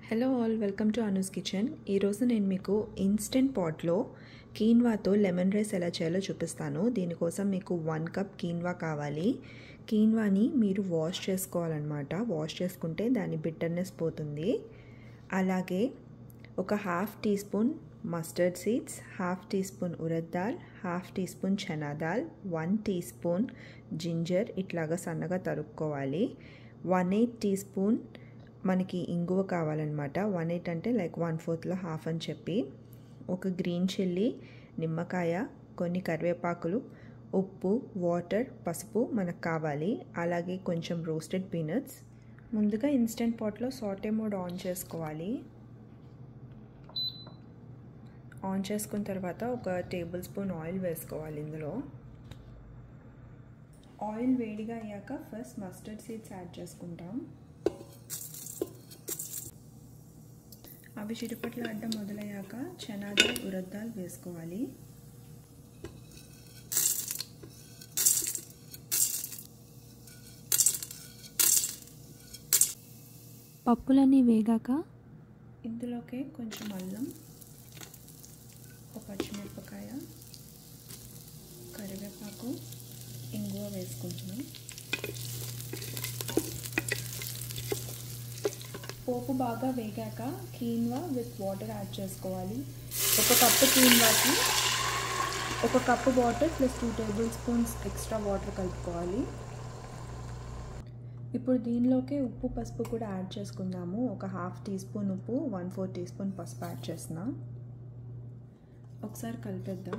hello all welcome to Anu's kitchen ఈరోజు నేను మీకు ఇన్స్టెంట్ పాట్లో కీన్వాతో లెమన్ రైస్ ఎలా చేయాలో చూపిస్తాను దీనికోసం మీకు వన్ కప్ కీన్వా కావాలి కీన్వాని మీరు వాష్ చేసుకోవాలన్నమాట వాష్ చేసుకుంటే దాని బిట్టర్నెస్ పోతుంది అలాగే ఒక half teaspoon mustard seeds half teaspoon urad dal half teaspoon chana dal one teaspoon ginger ఇట్లాగా సన్నగా తరుక్కోవాలి వన్ ఎయిట్ టీ స్పూన్ మనకి ఇంగువ కావాలన్నమాట వన్ ఎయిట్ అంటే లైక్ వన్ ఫోర్త్లో హాఫ్ అని చెప్పి ఒక గ్రీన్ చిల్లీ నిమ్మకాయ కొన్ని కరివేపాకులు ఉప్పు వాటర్ పసుపు మనకు కావాలి అలాగే కొంచెం రోస్టెడ్ పీనట్స్ ముందుగా ఇన్స్టెంట్ పాట్లో సాటే మోడ్ ఆన్ చేసుకోవాలి ఆన్ చేసుకున్న తర్వాత ఒక టేబుల్ స్పూన్ ఆయిల్ వేసుకోవాలి ఇందులో ఆయిల్ వేడిగా అయ్యాక ఫస్ట్ మస్టర్డ్ సీడ్స్ యాడ్ చేసుకుంటాం అవి చిరుపట్లు అడ్డం మొదలయ్యాక చనాదాల్ ఉరద్దాల్ వేసుకోవాలి పప్పులన్నీ వేగాక ఇందులోకే కొంచెం అల్లం ఒక పచ్చిమిరపకాయ కరివేపాకు ఇంగువ వేసుకుంటున్నాం పోపు బాగా వేగాక కీన్వా విత్ వాటర్ యాడ్ చేసుకోవాలి ఒక కప్పు కీన్వాకి ఒక cup water plus two tablespoons extra water కలుపుకోవాలి ఇప్పుడు దీనిలోకే ఉప్పు పసుపు కూడా యాడ్ చేసుకుందాము ఒక హాఫ్ టీ స్పూన్ ఉప్పు వన్ ఫోర్ టీ స్పూన్ పసుపు యాడ్ చేస్తున్నాం ఒకసారి కలిపేద్దాం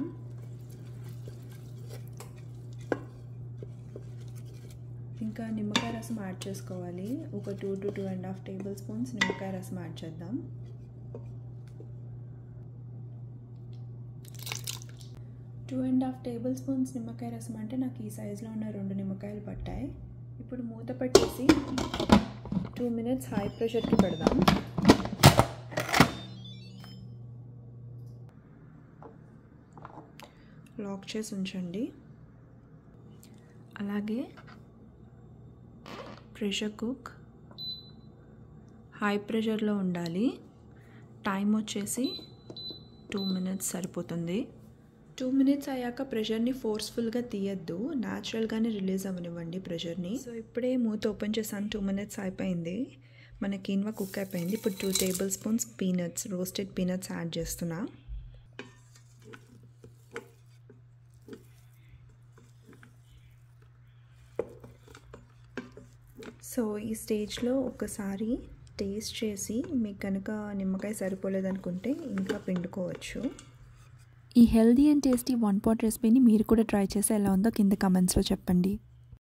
ఇంకా నిమ్మకాయ రసం యాడ్ చేసుకోవాలి ఒక two to two and half tablespoons నిమ్మకాయ రసం యాడ్ చేద్దాం two and half tablespoons నిమ్మకాయ రసం అంటే నాకు ఈ సైజులో ఉన్న రెండు నిమ్మకాయలు పట్టాయి ఇప్పుడు మూత పెట్టేసి టూ మినిట్స్ హై ప్రెషర్కి పెడదాం లాక్ చేసి ఉంచండి అలాగే ప్రెషర్ కుక్ హై ప్రెషర్లో ఉండాలి టైం వచ్చేసి టూ మినిట్స్ సరిపోతుంది టూ మినిట్స్ అయ్యాక ప్రెషర్ని ఫోర్స్ఫుల్గా తీయద్దు న్యాచురల్గానే రిలీజ్ అవ్వనివ్వండి ప్రెషర్ని సో ఇప్పుడే మూత ఓపెన్ చేశాను టూ మినిట్స్ అయిపోయింది మన కీన్వా కుక్ అయిపోయింది ఇప్పుడు two tablespoons peanuts roasted peanuts add చేస్తున్నా సో ఈ స్టేజ్లో ఒకసారి టేస్ట్ చేసి మీకు కనుక నిమ్మకాయ సరిపోలేదనుకుంటే ఇంకా పిండుకోవచ్చు ఈ healthy and tasty one pot రెసిపీని మీరు కూడా ట్రై చేసి ఎలా ఉందో కింద కమెంట్స్లో చెప్పండి